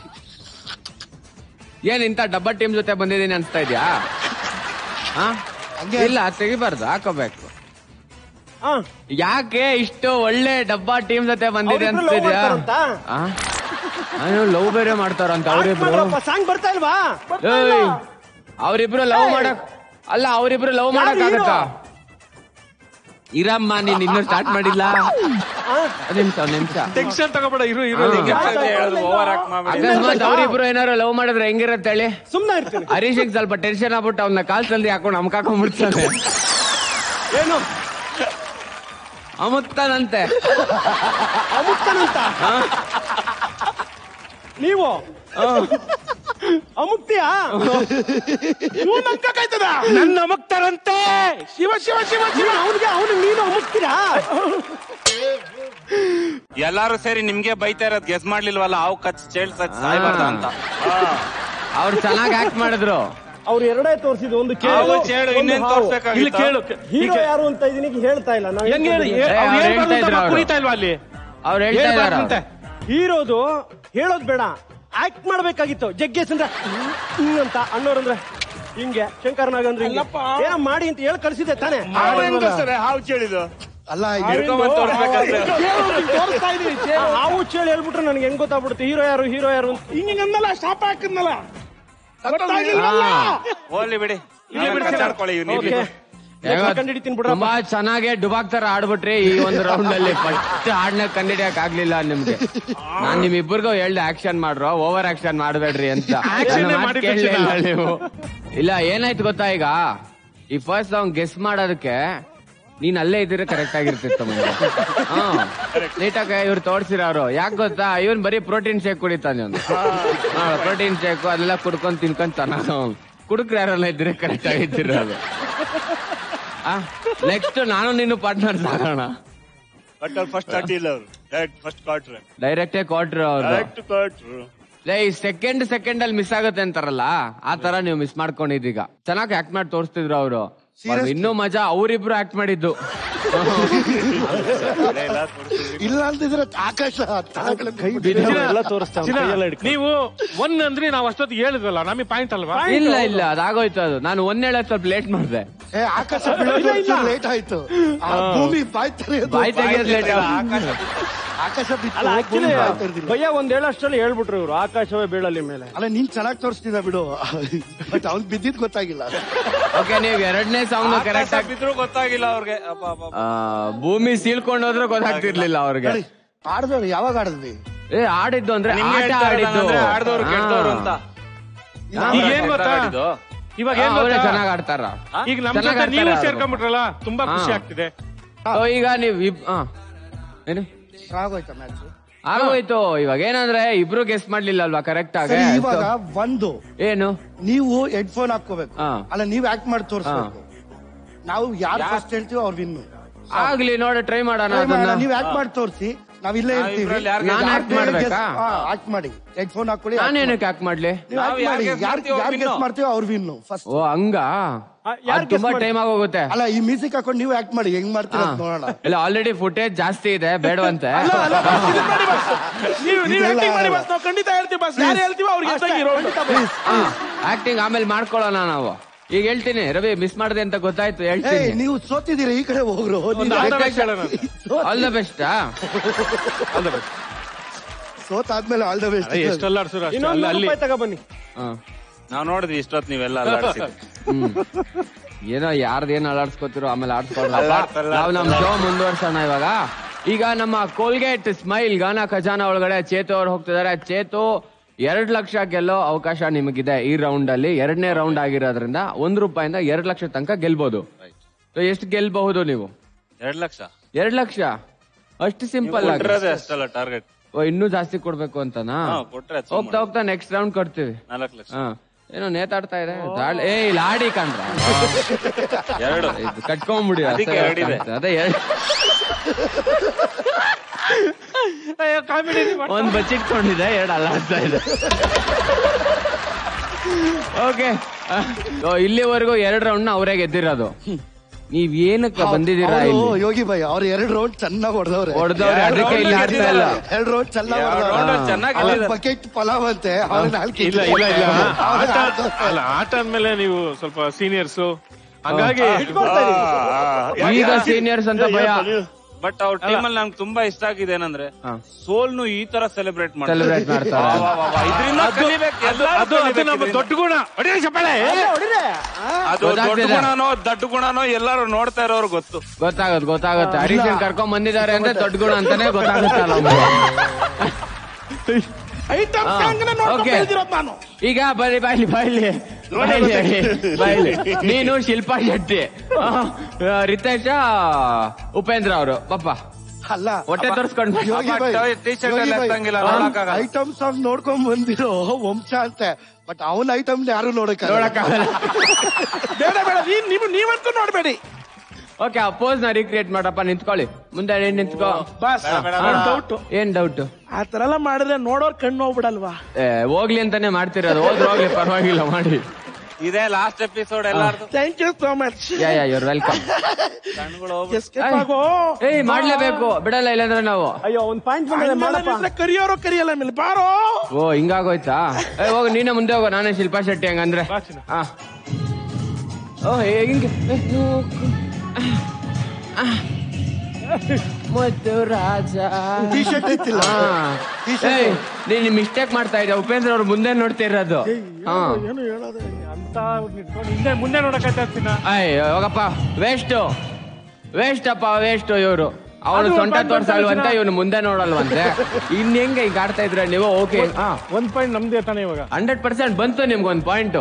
ಏನ್ ಇಂತ ಡಬ್ಬ ಟೀಮ್ ಜೊತೆ ಬಂದಿದ್ದೀನಿ ಅನ್ಸ್ತಾ ಇದ್ಯಾ ಹಾ ಹಂಗೆ ಇಲ್ಲ ತೆಗಿಬಾರ್ದು ಹಾಕೋಬೇಕು ಹಾ ಯಾಕೆ ಇಷ್ಟು ಒಳ್ಳೆ ಡಬ್ಬಾ ಟೀಮ್ ಜೊತೆ ಬಂದಿದೆ ಅವ್ರಿಬ್ರು love ಅನ್ಸ್ತಿದ್ಯಾ ಮಾಡ್ತಾರಂತ? ಲವ್ ಬೇರೆ ಮಾಡ್ತಾರಂತ ಅವ್ರಿಬ್ರು ಸಾಂಗ್ ಬರ್ತಾ ಇಲ್ವಾ ಏಯ್, ಅವ್ರಿಬ್ರು ಲವ್ ಮಾಡಕ್ ಅಲ್ಲ ಅವ್ರಿಬ್ರು ಲವ್ ಮಾಡಕ್ ಯಾರು ಆಗತ್ತಾ ಇರಮ್ಮ ನೀನ್ ಇನ್ನೂ ಸ್ಟಾರ್ಟ್ ಮಾಡಿಲ್ಲ ಒಂದ್ ನಿಮಿಷ ಒಂದ್ ನಿಮಿಷ ಟೆನ್ಷನ್ ತಗೋಬೇಡ ಇರು ಇರು ನಿಂಗೆ ಓವರ್ ಆಕ್ಟ್ ಮಾಡ್ಬೇಡಿ ಅಕಸ್ಮಾತ್ ಅವ್ರಿಬ್ರು ಏನಾರು ಲವ್ ಮಾಡಿದ್ರೆ ಹೆಂಗಿರತ್ತೆ ಹೇಳಿ ಸುಮ್ನೆ ಇರ್ತೀನಿ ಹರೀಶಿಗೆ ಸ್ವಲ್ಪ ಟೆನ್ಷನ್ ಆಗ್ಬಿಟ್ಟು ಅವ್ನ ಕಾಲ್ ಸಂದಿ ಹಾಕೊಂಡು ಅಮ್ಕಾಕೊಂಡ್ಬಿಡ್ತಾನೆ ಏನು ಅಮುಕ್ತಾನಂತೆ ಅಮುಕ್ತನಂತ ನೀವು ಅಮುಕ್ತಿಯಾ ಇವ್ನ್ ನಂಬಕ್ಕಾಯ್ತದ ನನ್ನ ನಮಗ್ತಾರಂತೆ ಶಿವ ಶಿವ ಶಿವ ಶಿವ ಅವನಿಗೆ ಅವನಿಗೆ ನೀನು ಅಮುಕ್ತೀರಾ ಎಲ್ಲಾರು ಸೇರಿ ನಿಮ್ಗೆ ಬೈತಾ ಇರೋದ್ ಗೆಸ್ ಮಾಡ್ಲಿಲ್ವಲ್ಲ ಅವ್ ಕಚ್ ಚೇಳ್ ಸಚ್ ಸಾಯ್ಬಾರ್ದ ಅಂತ ಅವ್ರು ಚೆನ್ನಾಗಿ ಆಕ್ಟ್ ಮಾಡಿದ್ರು ಅವ್ರು ಎರಡೇ ತೋರಿಸಿದ್ರು ಒಂದು ಹಾವು ಚೇಳು ಇನ್ನೇನ್ ಇಲ್ಲಿ ತೋರ್ಸ್ಬೇಕಾಗಿತ್ತು ಕೇಳು ಹೀರೋ ಯಾರು ಅಂತ ಇದೀನಿ ಈಗ ಹೇಳ್ತಾ ಇಲ್ಲ ನಾವು ಹೆಂಗ್ ಹೇಳಿ ಏ, ಅವ್ರು ಅವ್ರು ಹೇಳ್ಬಾರ್ದು ಹೇಳ್ತಾ ಅಂತ ಇದ್ರು ಅವ್ರು. ಕುಣಿತಾ ಇಲ್ವಾ ಅಲ್ಲಿ ಅವ್ರು ಹೇಳ್ತಾ ಇದಾರ ಹೇಳ್ಬಾರ್ದಂತೆ. ಹೀರೋದು ಹೇಳೋದ್ ಬೇಡ ಆಕ್ಟ್ ಮಾಡ್ಬೇಕಾಗಿತ್ತು ಜಗ್ಗೇಶ್ ಅಂದ್ರೆ ಹಿಂಗ್ ಅಂತ ಅಣ್ಣವ್ರಂದ್ರೆ ಹಿಂಗೆ ಶಂಕರ್ ನಾಗ್ ಅಂದ್ರೆ ಹಿಂಗೆ. ಏನೋ ಮಾಡಿ ಅಂತ ಹೇಳಿ ಕಳ್ಸಿದ್ದೆ ತಾನೇ ಹಾವು ಹೆಂಗ್ ಗೊತ್ತದೆ? ಹಾವು ಚೇಳಿದು ಅಲ್ಲ ಹಿಡ್ಕೊಂಬಂದ್ ತೋರ್ಸ್ಬೇಕಂದ್ರೆ ತೋರಿಸ್ತಾ ಇದೀನಿ ಹಾವು ಚೇಳಿ ಹೇಳ್ಬಿಟ್ರೆ ನನಗೆ ಹೆಂಗ್ ಗೊತ್ತಾಗ್ಬಿಡುತ್ತೆ ಹೀರೋ ಯಾರು ಹೀರೋ ಯಾರು ಅಂತ ಹಿಂಗೆ ಅಂದಲ್ಲ ಶಾಪ ಹಾಕಿದ್ನಲ್ಲ ಹೋಗ್ಲಿ ಬಿಡಿ ಕಚ್ಚಾಡ್ಕೊಳ್ಳಿ ಇವ್ರು ಓಕೆ ನೀವ್ ಕಂಡಿಡಿತೀನಿ ಬಿಡ್ರಪ್ಪ ತುಂಬಾ ಚೆನ್ನಾಗಿ ಡುಬಾಕ್ ತರ ಆಡ್ಬಿಟ್ರಿ ಈ ಒಂದು ರೌಂಡ್ ಅಲ್ಲಿ ಫಸ್ಟ್ ಹಾಡ್ನ ಕಂಡಿಡಿಯಕ್ ಆಗ್ಲಿಲ್ಲ ನಿಮ್ಗೆ ನಾನ್ ನಿಮ್ ಇಬ್ಬರಿಗೂ ಹೇಳ್ದೆ ಆಕ್ಷನ್ ಮಾಡ್ರೋ ಓವರ್ ಆಕ್ಷನ್ ಮಾಡ್ಬೇಡ್ರಿ ಅಂತ Action ನನ್ನ ಮಾತ್ ಮಾಡಿದ ಕೇಳ್ಲೇ ಇಲ್ಲ ತಕ್ಷಣ. ನೀವು ಇಲ್ಲ ಏನಾಯ್ತು ಗೊತ್ತಾ ಈಗ ಈ ಫಸ್ಟ್ ಸಾಂಗ್ ಗೆಸ್ ಮಾಡೋದಕ್ಕೆ ನೀನ್ ಅಲ್ಲೇ ಇದ್ರೆ ಕರೆಕ್ಟ್ ಆಗಿರ್ತಿತ್ತು ನೀಟಾಗ ಇವ್ರು ತೋರ್ಸಿರೋರು ಯಾಕೆ ಗೊತ್ತಾ ಇವನ್ ಬರೀ ಪ್ರೋಟೀನ್ ಶೇಕ್ ಕುಡಿತಾನೆ ಅವ್ನು ಪ್ರೋಟೀನ್ ಶೇಕ್ ಅದೆಲ್ಲ ಕುಡ್ಕೊಂಡ್ ತಿನ್ಕೊಂಡ್ ಚೆನ್ನಾಗ ಕುಡುಕ್ರ ಯಾರನ್ನ ಇದ್ರೆ ಕರೆಕ್ಟ್ ಆಗಿದ್ದಿರೋದು ನೆಕ್ಸ್ಟ್ ನಾನು ನೀನು ಪಾರ್ಟ್ನರ್ಸ್ ಆಗೋಣ ಬಟ್ ಅವ್ರು ಫಸ್ಟ್ ತರ್ಟಿ ಇಲ್ಲ ಅವ್ರು ಡೈರೆಕ್ಟ್ ಫಸ್ಟ್ ಕ್ವಾರ್ಟರ್ ಡೈರೆಕ್ಟೇ ಕೊಟ್ರು ಅವ್ರು ಡೈರೆಕ್ಟ್ ಕ್ವಾರ್ಟರ್ ಲೇ, ಈ ಸೆಕೆಂಡ್ ಸೆಕೆಂಡ್ ಅಲ್ಲಿ ಮಿಸ್ ಆಗುತ್ತೆ ಅಂತಾರಲ್ಲ ಆ ತರ ನೀವು ಮಿಸ್ ಮಾಡ್ಕೊಂಡಿದ್ದೀಗ ಚೆನ್ನಾಗಿ ಆಕ್ಟ್ ಮಾಡಿ ತೋರಿಸ್ತಿದ್ರು ಅವರು ಇನ್ನೂ ಮಜಾ ಅವರಿಬ್ರು ಆಕ್ಟ್ ಮಾಡಿದ್ದು ಇಲ್ಲ ಅಂತಿದ್ರೆ ಆಕಾಶ ತಾಳಗಳ ಕೈ ಎಲ್ಲ ತೋರಿಸ್ತಾ ಚಿನ್ನ, ನೀವು ಒನ್ ಅಂದ್ರೆ ನಾವ್ ಅಷ್ಟೊತ್ತಿಗೆ ಹೇಳಿದ್ವಲ್ಲ ನಮಗೆ ಪಾಯಿಂಟ್ ಅಲ್ವಾ ಇಲ್ಲ ಇಲ್ಲ ಅದಾಗೋಯ್ತು ಅದು ನಾನು ಒಂದ್ ಹೇಳಕ್ ಸ್ವಲ್ಪ ಲೇಟ್ ಮಾಡಿದೆ ಏ ಆಕಾಶ ಲೇಟ್ ಆಯ್ತು ಆ ಭೂಮಿ ಬಾಯ್ ತೆರೆಯೋದು ಬಾಯ್ ತೆಗಿಯೋದ್ ಲೇಟ್ ಆಕಾಶ ಬಿತ್ತು ಅಲ್ಲ ಭೂಮಿ ಆಕ್ಚುಲಿ ಬಾಯ್ ತೆರೆದಿಲ್ಲ. ಭಯ್ಯ ಒಂದ್ ಹೇಳಷ್ಟರಲ್ಲಿ ಹೇಳ್ಬಿಟ್ರು ಇವ್ರು ಆಕಾಶವೇ ಬೀಳಲಿ ಮೇಲೆ ಅಲ್ಲ ನೀನ್ ಚೆನ್ನಾಗಿ ತೋರಿಸ್ತಿದ್ದ ಬಿಡು ಬಟ್ ಅವ್ನ್ ಬಿದ್ದಿದ್ ಗೊತ್ತಾಗಿಲ್ಲ ಓಕೆ ನೀವು ಎರಡನೇ ಸಾಂಗ್ ಕರೆಕ್ಟ್ ಆಗಿ ಬಿದ್ರು ಗೊತ್ತಾಗಿಲ್ಲ ಅವ್ರಿಗೆ ಅಪ್ಪ ಅಪ್ಪ ಅಪ್ಪ. ಆ, ಭೂಮಿ ಸೀಳ್ಕೊಂಡು ಹೋದ್ರೆ ಗೊತ್ತಾಗ್ತಿರ್ಲಿಲ್ಲ ಅವ್ರಿಗೆ ನೋಡಿ, ಆಡ್ದವ್ರು ಯಾವಾಗ ಆಡಿದ್ವಿ ಏ ಆಡಿದ್ದು ಅಂದ್ರೆ ನಿಮ್ಗೆ ಆಟ ಹೇಳ್ತಾ ಇರೋದು ಆಡಿದ್ದು ಅಂದ್ರೆ ಆಡ್ದವ್ರು ಗೆಲ್ದವ್ರು ಅಂತ ಈಗ ಏನ್ ಗೊತ್ತಾ ಆಡಿದ್ದು? ಇವಾಗ ಏನ್ ಅವರೇ ಗೊತ್ತಾ ಚೆನ್ನಾಗ್ ಆಡ್ತಾರ ಈಗ ನಮ್ ಚೆನ್ನಾಗ್ ಜೊತೆ ಆಡ್ತಾರೆ ನೀವು ಅವ್ರು. ಸೇರ್ಕೊಂಡ್ಬಿಟ್ರಲ್ಲ ತುಂಬಾ ಖುಷಿ ಹಾ. ಆಗ್ತಿದೆ ಓ, ಈಗ ನೀವು ಇಬ್ ಹಾ ಏನು ಆಗೋಯ್ತಾ ಮ್ಯಾಚ್ ಆಗೋಯ್ತು ಇವಾಗ ಏನಂದ್ರೆ ಇಬ್ರು ಗೆಸ್ ಮಾಡ್ಲಿಲ್ಲ ಅಲ್ವಾ ಕರೆಕ್ಟ್ ಆಗಿ ಸರಿ ಇವಾಗ ಒಂದು ಏನು ನೀವು ಹೆಡ್ಫೋನ್ ಹಾಕೋಬೇಕು ಹಾ. ಅಲ್ಲ ನೀವ್ ಆಕ್ಟ್ ಮಾಡಿ ತೋರಿಸ್ಬೇಕು ನಾವು ಯಾರು ಫಸ್ಟ್ ಹೇಳ್ತೀವೋ ಅವ್ರು ವಿನ್ನು ಆಗ್ಲಿ ನೋಡಿ ಟ್ರೈ ಮಾಡೋಣ ಅದನ್ನ ನೀವ್ ಆಕ್ಟ್ ಮಾಡಿ ತೋರಿಸಿ ನಾವ್ ಇಲ್ಲೇ ನಾವ್ ಇರ್ತೀವಿ ಇಬ್ರಲ್ಲಿ ಯಾರ್ ನಾನ್ act ಮಾಡ್ಬೇಕಾ? ಆಕ್ಟ್ ಮಾಡಿ ಹೆಡ್ಫೋನ್ ಹಾಕೊಳ್ಳಿ act ನಾನೇನಕ್ಕೆ ಯಾಕೆ ಮಾಡ್ಲಿ ಮಾಡಿ. ನೀವ್ ನಾವ್ act ಯಾರ್ ಮಾಡಿ guess ಯಾರು ಮಾಡ್ತೀವೋ ಯಾರು ಅವ್ರು ಗೆಸ್ win. ಮಾಡ್ತೀವೋ ಅವ್ರು ವಿನ್ನು ಫಸ್ಟ್ ಓ ಹಂಗ ಯಾರ್ ಅದ್ ತುಂಬಾ ಟೈಮ್ ಆಗೋಗುತ್ತೆ ಅಲ್ಲ ಈ ಮ್ಯೂಸಿಕ್ ಹಾಕೊಂಡು ನೀವು ಆಕ್ಟ್ ಮಾಡಿ ಹೆಂಗ್ ಮಾಡ್ತೀರ ಹಾ. ಅಂತ ನೋಡೋಣ ಇಲ್ಲ ಆಲ್ರೆಡಿ ಫುಟೇಜ್ ಜಾಸ್ತಿ ಇದೆ ಬೇಡವಂತೆ ನೀವು ನೀವು ಇದೆಲ್ಲ ಆಕ್ಟಿಂಗ್ ಮಾಡಿ ಅಲ್ಲ. ಬಸ್ ನಾವು ಖಂಡಿತ ಹೇಳ್ತೀವಿ ಬಸ್ ಯಾರು ಹೇಳ್ತೀವಿ ಅವ್ರಿಗೆ ಎಷ್ಟಾಗಿರೋ ಆಕ್ಟಿಂಗ್ ಆಮೇಲೆ ಮಾಡ್ಕೊಳ್ಳೋಣ ನಾವು ಈಗ ಹೇಳ್ತೀನಿ ರವಿ ಮಿಸ್ ಮಾಡಿದೆ ಅಂತ ಗೊತ್ತಾಯ್ತು ಏಯ್ ಹೇಳ್ತೀನಿ ನೀವು ಸೋತಿದ್ದೀರಿ ಈ ಕಡೆ ಹೋಗ್ರು ಒಂದು ನೀವು all the act- best ಹೇಳೋಣ. ಆಲ್ ದ ಬೆಸ್ಟ್ ಸೋತ್ ಆದ್ಮೇಲೆ ಆಲ್ ದ ಬೆಸ್ಟ್ ಎಷ್ಟೆಲ್ಲ ಆಡ್ಸೋರು ಅಷ್ಟೇ ಇನ್ನೊಂದು ಅಲ್ಲ ನೂರು ಅಲ್ಲಿ ರೂಪಾಯಿ ತಗೊಬನ್ನಿ ನಾವ್ ನೋಡಿದ್ವಿ ಇಷ್ಟೊತ್ ನೀವೆಲ್ಲ ಅಲ್ಲಾಡ್ಸಿದ್ದು ಹ್ಮ್ ಏನೋ ಯಾರ್ದು ಏನ್ ಅಲಾಡ್ಸ್ಕೊತಿರೋ ಆಮೇಲೆ ಆಡ್ಸ್ಕೊಳ್ರಪ್ಪ ಅಲ್ಲಾಡ್ಸಲ್ಲ, ನಾವು ನಮ್ ಶೋ ಮುಂದುವರ್ಸೋಣ ಇವಾಗ ಈಗ ನಮ್ಮ ಕೋಲ್ಗೇಟ್ ಸ್ಮೈಲ್ ಗಾನ ಖಜಾನ ಒಳಗಡೆ ಚೇತು ಅವ್ರು ಹೋಗ್ತಿದಾರೆ ಚೇತು ಎರಡ್ ಲಕ್ಷ ಗೆಲ್ಲೋ ಅವಕಾಶ ನಿಮಗಿದೆ ಈ ರೌಂಡ್ ಅಲ್ಲಿ ಎರಡನೇ ರೌಂಡ್ ಆಗಿರೋದ್ರಿಂದ ಒಂದ್ ರೂಪಾಯಿಂದ ಎರಡ್ ಲಕ್ಷ ತನಕ ಗೆಲ್ಬಹುದು So, ಎಷ್ಟು ಗೆಲ್ಬಹುದು ನೀವು ಎರಡ್ ಲಕ್ಷ ಎರಡ್ ಲಕ್ಷ ಅಷ್ಟು ಸಿಂಪಲ್ ಆಗಿ ಕೊಟ್ಟಿರೋದೇ ಅಷ್ಟಲ್ಲ ಟಾರ್ಗೆಟ್ ಓ, ಇನ್ನೂ ಜಾಸ್ತಿ ಕೊಡ್ಬೇಕು ಅಂತನಾ ಹಾ ಕೊಟ್ರೆ ಅದ್ ಹೋಗ್ತಾ ಹೋಗ್ತಾ ನೆಕ್ಸ್ಟ್ ರೌಂಡ್ ಕೊಡ್ತೀವಿ ನಾಲ್ಕು ಲಕ್ಷ ಹಾ ಏನೋ ನೇತಾಡ್ತಾ ಇದೆ ದಾಳ್- ಏ ಇಲ್ಲಿ ಆಡಿ ಕಂಡ್ರ ಎರಡು ಇದು ಕಟ್ಕೊಂಡ್ಬಿಡಿ ಅದಕ್ಕೆ ಅಸಹ್ಯ ಎರಡಿದೆ. ಕಾಣ್ತದೆ. ಅದೇ ಎರಡ್- ಕಾಮಿಡಿ ಒಂದ್ ಬಚ್ಚಿಟ್ಕೊಂಡಿದೆ ಎರಡು ಅಲ್ಲಾಡ್ತಾ ಇದೆ ಓಕೆ ಇಲ್ಲಿವರೆಗೂ ಎರಡ್ ರೌಂಡ್ ನ ಅವರೇ ಗೆದ್ದಿರೋದು ನೀವ್ ಏನಕ್ಕೆ ಬಂದಿದ್ದೀರಾ ಅವ್ರು ಇಲ್ಲಿ ಯೋಗಿ ಬಾಯ್ ಅವ್ರು ಎರಡ್ ರೌಂಡ್ ಚೆನ್ನಾಗ್ ಹೊಡೆದವ್ರೆ ಹೊಡೆದವ್ರೆ ಅದಕ್ಕೆ ಇಲ್ಲಿ ಆಡ್ತಾ ಇಲ್ಲ ಎರಡ್ ರೌಂಡ್ ಚೆನ್ನಾಗ್ round ಹೊಡೆದವ್ರೆ ಅಲ್ಲಿ ಚೆನ್ನಾಗ್ ಅವ್ರ ಗೆಲ್ಲಿದ್ದಾರೆ. ಬಕೆಟ್ ಪಲಾವ್ ಅಂತೆ ಅವ್ರ ನಾಲ್ಕು ಇಲ್ಲ ಇಲ್ಲ ಇಲ್ಲ ಅವ್ರ ಆಟ ಅಲ್ಲ ಆಟ ಅಂದ್ಮೇಲೆ ನೀವು ಸ್ವಲ್ಪ ಸೀನಿಯರ್ಸ್ ಹಂಗಾಗಿ ಈಗ ಸೀನಿಯರ್ಸ್ ಅಂತ ಭಯ ಬಟ್ ಅವ್ರ ಟೀಮ್ ಅಲ್ಲಿ ನಂಗೆ ತುಂಬಾ ಇಷ್ಟ ಆಗಿದೆ ಏನಂದ್ರೆ ಹಾ. ಸೋಲ್ನು ಈ ತರ ಸೆಲೆಬ್ರೇಟ್ ಮಾಡ್ತಾರೆ ಸೆಲೆಬ್ರೇಟ್ ಮಾಡ್ತಾರೆ ಇದರಿಂದ ಕಲಿಬೇಕು ಎಲ್ಲರೂ ಅದು ಅದು ಕಲಿಬೇಕು ನಮ್ಮ ಇದ್ರಿಂದ. ದೊಡ್ಡ ಗುಣ ಹೊಡಿರಿ ಚಪ್ಪಾಳೆ ಅದು ದೊಡ್ಡ ಗೊತ್ತಾಗ್ತಿದೆ. ಗುಣನೋ ದೊಡ್ಡ ಗುಣನೋ ಎಲ್ಲರೂ ನೋಡ್ತಾ ಇರೋರು ಗೊತ್ತು ಗೊತ್ತಾಗುತ್ತೆ ಗೊತ್ತಾಗುತ್ತೆ ಹರೀಶನ್ ಕರ್ಕೊಂಡ್ ಬಂದಿದ್ದಾರೆ ಅಂದ್ರೆ ದೊಡ್ಡ ಗುಣ ಅಂತಾನೆ ಗೊತ್ತಾಗುತ್ತಲ್ಲ ನಮ್ಗೆ. ಐಟಮ್ ಹಾ. ಸಾಂಗ್ ನೋಡ್ಕೊಂಡು Okay. ಬೆಳ್ದಿರೋದು ನಾನು ಈಗ ಬರೀ ಬಾಯ್ಲಿ ಬಾಯ್ಲಿ ಬಾಯ್ಲಿ ಬಾಯ್ಲಿ ನೀನು ಶಿಲ್ಪಾ ಶೆಟ್ಟಿ ಆ, ರಿತೇಶ ಉಪೇಂದ್ರ ಅವರು ಪಾಪ ಅಲ್ಲ ಹೊಟ್ಟೆ ತೋರಿಸ್ಕೊಂಡು ಬಾ. ಯೋಗಿ ಬಾಯ್, T-shirt ಯೋಗಿ ಎಲ್ಲ ಬಾಯ್, ಎತ್ತಂಗಿಲ್ಲ, ಅವ್ನ್ ನೋಡಕ್ಕಾಗಲ್ಲ. ಐಟಮ್ ಸಾಂಗ್ ನೋಡ್ಕೊಂಡ್ ಬಂದಿರೋ ವಂಶ ಅಂತೆ ಬಟ್ ಅವನ ಐಟಮ್ ಯಾರು ನೋಡಕ್ ನೋಡಕ್ಕಾಗಲ್ಲ ಬೇಡ ಬೇಡ ನೀವ್ ನೀವು ನೀವಂತೂ ನೋಡ್ಬೇಡಿ ಓಕೆ ಆ ಪೋಸ್ ನ ರೀಕ್ರಿಯೇಟ್ ಮಾಡಪ್ಪ ನಿಂತ್ಕೊಳ್ಳಿ ಮುಂದೆ ನೀನ್ ನಿಂತ್ಕೋ ಬಾಸ್ ಡೌಟ್ ಏನ್ ಡೌಟ್ ಆ ತರ ಎಲ್ಲ ಮಾಡಿದ್ರೆ ನೋಡೋರ್ ಕಣ್ಣು ಹೋಗ್ಬಿಡಲ್ವಾ ಹೋಗ್ಲಿ ಅಂತಾನೆ ಮಾಡ್ತಿರೋದು ಹೋದ್ರೆ ಹೋಗ್ಲಿ ಪರವಾಗಿಲ್ಲ ಮಾಡಿ ಇದೇ ಲಾಸ್ಟ್ ಎಪಿಸೋಡ್ ಎಲ್ಲಾರ್ದು thank you so much yeah yeah your welcome ಕಣ್ಗಳು ಹೋಗ್ಬಿಟ್ಟು ಎಸ್ಕೇಪ್ ಆಗೋ ಏಯ್ ಮಾಡ್ಲೇಬೇಕು ಬಿಡಲ್ಲ ಇಲ್ಲಾಂದ್ರೆ ನಾವು ಅಯ್ಯೋ ಒಂದ್ ಪಾಯಿಂಟ್ ಬಂದಿದೆ ಮಾಡಪ್ಪ ಇದ್ರೆ ಕರಿಯೋರು ಕರಿಯಲ್ಲ ಮೇಲೆ ಬಾರೋ ಓ ಹಿಂಗಾಗೋಯ್ತಾ ಏ ಹೋಗು ನೀನೇ ಮುಂದೆ ಹೋಗು ನಾನೇ ಶಿಲ್ಪಾ ಶೆಟ್ಟಿ ಹಂಗಂದ್ರೆ ಹಾ ಓ ಹೇ, ಹಿಂಗೆ ಏ, ನೀವು- ಆ, ಆ. ಮುದ್ದು ರಾಜ ಟಿ ಶರ್ಟ್ ಇತ್ತಿಲ್ಲ ಹಾ. T-shirt. ಏಯ್, ನೀನ್ ಮಿಸ್ಟೇಕ್ ಮಾಡ್ತಾ ಇದ್ದೆ ಉಪೇಂದ್ರ ಅವ್ರು ಮುಂದೆ ನೋಡ್ತಿರೋದು ಹಾ ಏನು ಹೇಳೋದು ಅಂತ ಹಿಂದೆ ಮುಂದೆ ನೋಡಕತ್ತೀನಿ ಅಯ್ಯ ಹೋಗಪ್ಪ ವೇಸ್ಟ್ ವೇಸ್ಟ್ ಅಪ್ಪ ವೇಸ್ಟ್ ಇವರು ಅವನು ಅದು ಸೊಂಟ ಬಂದ್ ತೋರ್ಸಲ್ವಂತೆ ಬಂದ್ ಇವನು ಮುಂದೆ ನೋಡಲ್ವಂತೆ ಇನ್ ಹೆಂಗೆ ಈಗ ಆಡ್ತಾ ಇದ್ರೆ ನೀವು ಓಕೆ ಹಾ ಒಂದ್ ಪಾಯಿಂಟ್ ನಮ್ದೇ ತಾನೇ ಇವಾಗ ಹಂಡ್ರೆಡ್ ಪರ್ಸೆಂಟ್ ಬಂತು ನಿಮ್ಗೊಂದು point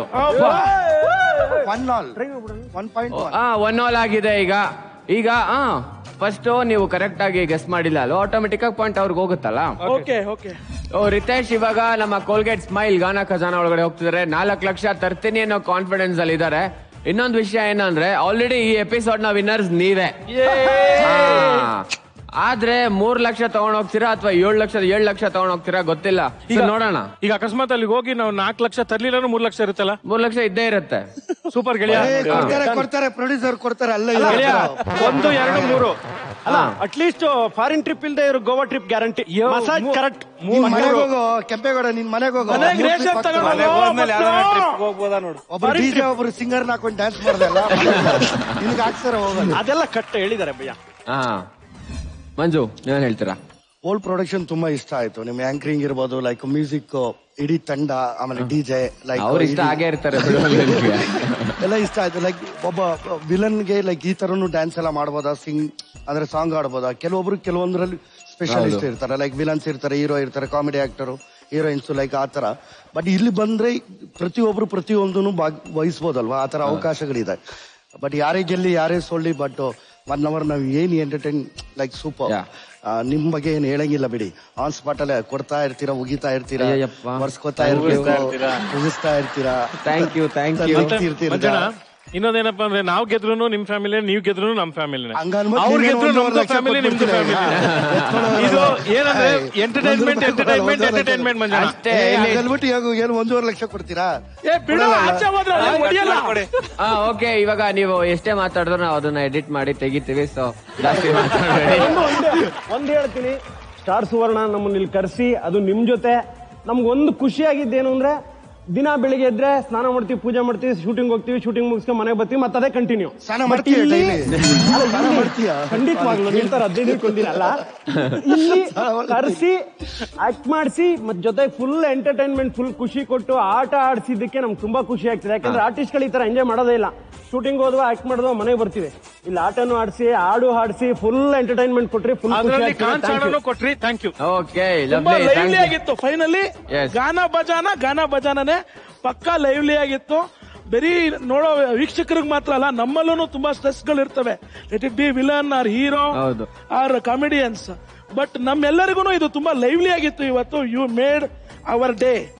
one all one point one ಹಾ ಒನ್ ಆಲ್ ಆಗಿದೆ ಈಗ ಈಗ ಹಾ ಫಸ್ಟ್ ನೀವು ಕರೆಕ್ಟ್ ಆಗಿ ಗೆಸ್ ಮಾಡಿಲ್ಲ ಅಲ್ವಾ ಆಟೋಮೆಟಿಕ್ ಆಗಿ ಪಾಯಿಂಟ್ ಅವ್ರಿಗೆ ಹೋಗುತ್ತಲ್ಲ ಓಕೆ ಓಕೆ ಓ ರಿತೇಶ್ ಇವಾಗ ನಮ್ಮ ಕೋಲ್ಗೇಟ್ ಸ್ಮೈಲ್ ಗಾನ ಖಜಾನ ಒಳಗಡೆ ಹೋಗ್ತಿದ್ದಾರೆ ನಾಲ್ಕು ಲಕ್ಷ ತರ್ತೀನಿ ಅನ್ನೋ ಕಾನ್ಫಿಡೆನ್ಸ್ ಅಲ್ಲಿ ಇದ್ದಾರೆ ಇನ್ನೊಂದು ವಿಷಯ ಏನಂದ್ರೆ ಆಲ್ರೆಡಿ ಈ ಎಪಿಸೋಡ್ ನ ವಿನ್ನರ್ಸ್ ನೀವೇ ಹಾ. ಆದ್ರೆ ಮೂರ್ ಲಕ್ಷ ತಗೊಂಡ್ ಹೋಗ್ತೀರಾ ಅಥವಾ ಏಳು ಲಕ್ಷ ಏಳು ಲಕ್ಷ ತಗೊಂಡ್ ಹೋಗ್ತೀರಾ ಗೊತ್ತಿಲ್ಲ So ನೋಡೋಣ ಈಗ ಅಕಸ್ಮಾತ್ ಅಲ್ಲಿಗೆ ಹೋಗಿ ನಾವು ನಾಲ್ಕು ಲಕ್ಷ ತರ್ಲಿಲ್ಲ ಮೂರ್ ಲಕ್ಷ ಇರುತ್ತಲ್ಲ ಮೂರ್ ಲಕ್ಷ ಇದ್ದೇ ಇರುತ್ತೆ ಸೂಪರ್ ಗೆಳೆಯ ಏ, ಕೊಡ್ತಾರೆ ಕೊಡ್ತಾರೆ ಪ್ರೊಡ್ಯೂಸರ್ ಕೊಡ್ತಾರೆ ಅಲ್ಲ ಇಲ್ಲ ಗೆಳೆಯ ಒಂದು ಎರಡು ಮೂರು ಅಲ್ಲ ಅಟ್ಲೀಸ್ಟ್ ಫಾರಿನ್ ಟ್ರಿಪ್ ಇಲ್ದೆ ಇರೋ Goa trip guarantee massage correct ನಿನ್ ಮನೆಗೆ ಹೋಗೋ ಕೆಂಪೇಗೌಡ ನಿನ್ ಮನೆಗೆ ಹೋಗೋ ಮನೆಗ್ ರೇಷನ್ ತಗೊಂಡ್ ಮನೆಗ್ ಹೋದ್ಮೇಲೆ ಯಾವ್ದಾರ ಟ್ರಿಪ್ ಹೋಗ್ಬೋದಾ ನೋಡು ಒಬ್ಬರು ಡಿಜೆ ಒಬ್ರು ಸಿಂಗರ್ ಹಾಕೊಂಡು ಡ್ಯಾನ್ಸ್ ಮಾಡ್ದಲ್ಲ ನಿನ್ಗೆ ಹಾಕ್ತಾರ ಹೋಗೋದು ಅದೆಲ್ಲ ಕಟ್ಟ ಹೇಳಿದ್ದಾರೆ ಭಯ್ಯ ಹಾ ಮಂಜು ನೀವೇನ್ ಹೇಳ್ತೀರಾ ಓಲ್ಡ್ ಪ್ರೊಡಕ್ಷನ್ ತುಂಬಾ ಇಷ್ಟ ಆಯ್ತು ನಿಮ್ ಆಂಕರಿಂಗ್ ಇರ್ಬೋದು ಲೈಕ್ ಮ್ಯೂಸಿಕ್ ಇಡೀ ತಂಡ ಆಮೇಲೆ ಡಿಜೆ ಲೈಕ್ ಅವ್ರು ಇಷ್ಟ ಆಗೇ ಇರ್ತಾರೆ ಬಿಡು ನಿಮ್ಗೆ. ಎಲ್ಲ ಇಷ್ಟ ಆಯ್ತು ಲೈಕ್ ಒಬ್ಬ ವಿಲನ್ಗೆ ಲೈಕ್ ಈ ತರನು ಡ್ಯಾನ್ಸ್ ಎಲ್ಲ ಮಾಡ್ಬೋದಾ ಸಿಂಗ್ ಅಂದ್ರೆ ಸಾಂಗ್ ಆಡ್ಬೋದಾ ಕೆಲವೊಬ್ರು ಕೆಲವೊಂದ್ರಲ್ಲಿ ಸ್ಪೆಷಲಿಸ್ಟ್ ಇರ್ತಾರೆ ಲೈಕ್ ವಿಲನ್ಸ್ ಇರ್ತಾರೆ ಹೀರೋ ಇರ್ತಾರೆ ಕಾಮಿಡಿ ಆಕ್ಟರ್ ಹೀರೋಯಿನ್ಸ್ ಲೈಕ್ ಆ ತರ ಬಟ್ ಇಲ್ಲಿ ಬಂದ್ರೆ ಪ್ರತಿಯೊಬ್ರು ಪ್ರತಿಯೊಂದನ್ನು ಭಾಗ್ ವಹಿಸ್ಬೋದಲ್ವಾ ಆ ತರ ಅವಕಾಶಗಳಿದೆ ಬಟ್ ಯಾರೇ ಗೆಲ್ಲಿ ಯಾರೇ ಸೊಳ್ಳಿ ಬಟ್ ಒನ್ ಅವರ್ ನಾವು ಏನ್ ಎಂಟರ್ಟೈನ್ ಲೈಕ್ ಸೂಪರ್ Yeah. ನಿಮ್ ಬಗ್ಗೆ ಏನ್ ಹೇಳಂಗಿಲ್ಲ ಬಿಡಿ ಆನ್ ಸ್ಪಾಟ್ ಅಲ್ಲೇ ಕೊಡ್ತಾ ಇರ್ತೀರಾ ಉಗಿತಾ ಇರ್ತೀರಾ ಅಯ್ಯಯ್ಯಪ್ಪ. ವರ್ಸ್ಕೊತಾ ಇರ್ಬೇಕು ಉಗಿಸ್ತಾ ಇರ್ತೀರಾ ಥ್ಯಾಂಕ್ ಯು ಥ್ಯಾಂಕ್ ಯು ಇರ್ತೀರಾ ಮಂಜಣ್ಣ ಇನ್ನೊಂದೇನಪ್ಪ ಅಂದ್ರೆ ನಾವ್ ಗೆದ್ರು ನಿಮ್ ಫ್ಯಾಮಿಲಿ ನೀವ್ ಗೆದ್ರು ನಮ್ ಫ್ಯಾಮಿಲಿ ಹಂಗನ್ಬಿಟ್ಟು ಅವ್ರು ನೀನೇನು ಗೆದ್ರು ಒಂದೂವರೆ ನಮ್ದು ಲಕ್ಷ ಫ್ಯಾಮಿಲಿ ನಿಮ್ದು ಕೊಟ್ಬಿಡ್ತೀರಾ? ಫ್ಯಾಮಿಲಿ ಎತ್ಕೊಳ್ಳೋದು ಇದು ಅಲ್ಲ. ಏನಂದ್ರೆ ಏಯ್, ಎಂಟರ್ಟೈನ್ಮೆಂಟ್ ಒಂದು ರೂಪಾಯಿ ಎಂಟರ್ಟೈನ್ಮೆಂಟ್ ಕೊಡಲ್ಲ, ಎಂಟರ್ಟೈನ್ಮೆಂಟ್ ಮಂಜಣ್ಣ ಅಷ್ಟೇ ಏ, ಇಲ್ಲಿ- ಹಂಗನ್ಬಿಟ್ಟು ಇವಾಗ ಏನು ಒಂದೂವರೆ ಲಕ್ಷ ಕೊಡ್ತೀರಾ ಏ ಬಿಡು ಆಚೆ ಹೋದ್ರೆ ಅವ್ನಿಗೆ ಹೊಡಿಯಲ್ಲ ಹಾ ಓಕೆ ಇವಾಗ ನೀವು ಎಷ್ಟೇ ಮಾತಾಡಿದ್ರು ನಾವು ಅದನ್ನ ಎಡಿಟ್ ಮಾಡಿ ತೆಗಿತೀವಿ ಸೊ ಜಾಸ್ತಿ ಮಾತಾಡಬೇಡಿ ಒಂದು ಒಂದೇ ಒಂದ್ ಹೇಳ್ತೀನಿ ಸ್ಟಾರ್ ಸುವರ್ಣ ನಮ್ಮನ್ನ ಇಲ್ಲಿ ಕರೆಸಿ ಅದು ನಿಮ್ ಜೊತೆ ನಮ್ಗೊಂದು ಖುಷಿಯಾಗಿದ್ದೇನು ಅಂದ್ರೆ ದಿನ ಬೆಳಿಗ್ಗೆ ಎದ್ರೆ ಸ್ನಾನ ಮಾಡ್ತೀವಿ ಪೂಜೆ ಮಾಡ್ತೀವಿ ಶೂಟಿಂಗ್ ಹೋಗ್ತೀವಿ ಶೂಟಿಂಗ್ ಮುಗಿಸ್ಕೊಂಡು ಮನೆಗೆ ಬರ್ತೀವಿ ಮತ್ತೆ ಅದೇ ಕಂಟಿನ್ಯೂ ಸ್ನಾನ ಮಾಡ್ತೀಯ daily? ಸ್ನಾನ ಮಾಡ್ತೀಯ ಖಂಡಿತವಾಗ್ಲು ನಿಂತರ ಹದಿನೈದು ಇಟ್ಕೊಂಡಿರಲ್ಲ ಇಲ್ಲಿ ಕರೆಸಿ ಆಕ್ಟ್ ಮಾಡಿಸಿ ಮತ್ ಜೊತೆಗೆ ಫುಲ್ ಎಂಟರ್ಟೈನ್ಮೆಂಟ್ ಫುಲ್ ಖುಷಿ ಕೊಟ್ಟು ಆಟ ಆಡಿಸಿದ್ದಕ್ಕೆ ನಮ್ಗೆ ತುಂಬಾ ಖುಷಿ ಆಗ್ತದೆ ಯಾಕಂದ್ರೆ ಆರ್ಟಿಸ್ಟ್ಗಳು ಈ ತರ ಎಂಜಾಯ್ ಮಾಡೋದೇ ಇಲ್ಲ ಶೂಟಿಂಗ್ ಹೋದ್ವಾ ಆಕ್ಟ್ ಮಾಡಿದ್ವಾ ಮನೆಗೆ ಬರ್ತೀವಿ ಇಲ್ಲಿ ಆಟನು ಆಡಿಸಿ ಹಾಡು ಹಾಡಿಸಿ ಫುಲ್ ಎಂಟರ್ಟೈನ್ಮೆಂಟ್ ಕೊಟ್ರಿ ಫುಲ್ ಅದ್ರಲ್ಲಿ ಖುಷಿ ಕಾಂಚಾಡನು ಕೊಟ್ರಿ ಥ್ಯಾಂಕ್ ಯು ಓಕೆ ತುಂಬಾ ಲವ್ಲಿ ಲೈವ್ಲಿ ಆಗಿತ್ತು ಫೈನಲಿ Yes. ಗಾನ ಬಜಾನ ಗಾನ ಬಜಾನನೆ ಪಕ್ಕಾ ಲೈವ್ಲಿ ಆಗಿತ್ತು ಬರೀ ನೋಡೋ ವೀಕ್ಷಕರಿಗೆ ಮಾತ್ರ ಅಲ್ಲ ನಮ್ಮಲ್ಲೂ ತುಂಬಾ ಸ್ಟ್ರೆಸ್ ಗಳು ಇರ್ತವೆ let it be villain or hero ಹೌದು. ಆರ್ ಕಾಮಿಡಿಯನ್ಸ್ ಬಟ್ ನಮ್ಮೆಲ್ಲರಿಗೂ ಇದು ತುಂಬಾ ಲೈವ್ಲಿ ಆಗಿತ್ತು ಇವತ್ತು ಯು ಮೇಡ್ ಅವರ್ ಡೇ